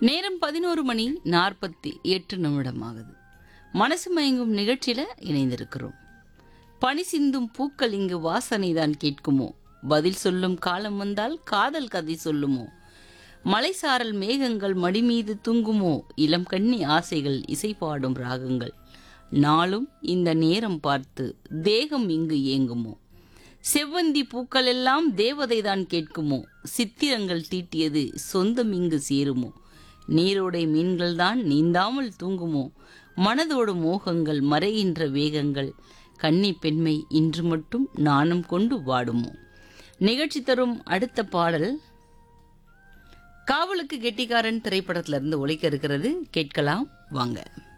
நேரம் பதினோரு மணி நாற்பத்தி எட்டு நிமிடம் ஆகுது மனசு மயங்கும் நிகழ்ச்சியில இணைந்திருக்கிறோம் பனி சிந்தும் பூக்கள் இங்கு வாசனை தான் கேட்குமோ பதில் சொல்லும் காலம் வந்தால் காதல் கதை சொல்லுமோ மலைசாரல் மேகங்கள் மடி மீது தூங்குமோ இளம் கண்ணி ஆசைகள் இசை பாடும் ராகங்கள் நாளும் இந்த நேரம் பார்த்து தேகம் இங்கு ஏங்குமோ செவ்வந்தி பூக்கள் எல்லாம் தேவதை தான் கேட்குமோ சித்திரங்கள் தீட்டியது சொந்தம் இங்கு சேருமோ நீரோடை மீன்கள் தான் நீந்தாமல் தூங்குமோ மனதோடு மோகங்கள் மறைகின்ற வேகங்கள் கன்னி பெண்மை இன்று மட்டும் நாணம் கொண்டு வாடுமோ நிகழ்ச்சி தரும் அடுத்த பாடல் காவலுக்கு கெட்டிக்காரன் திரைப்படத்திலிருந்து ஒலிக்க இருக்கிறது கேட்கலாம் வாங்க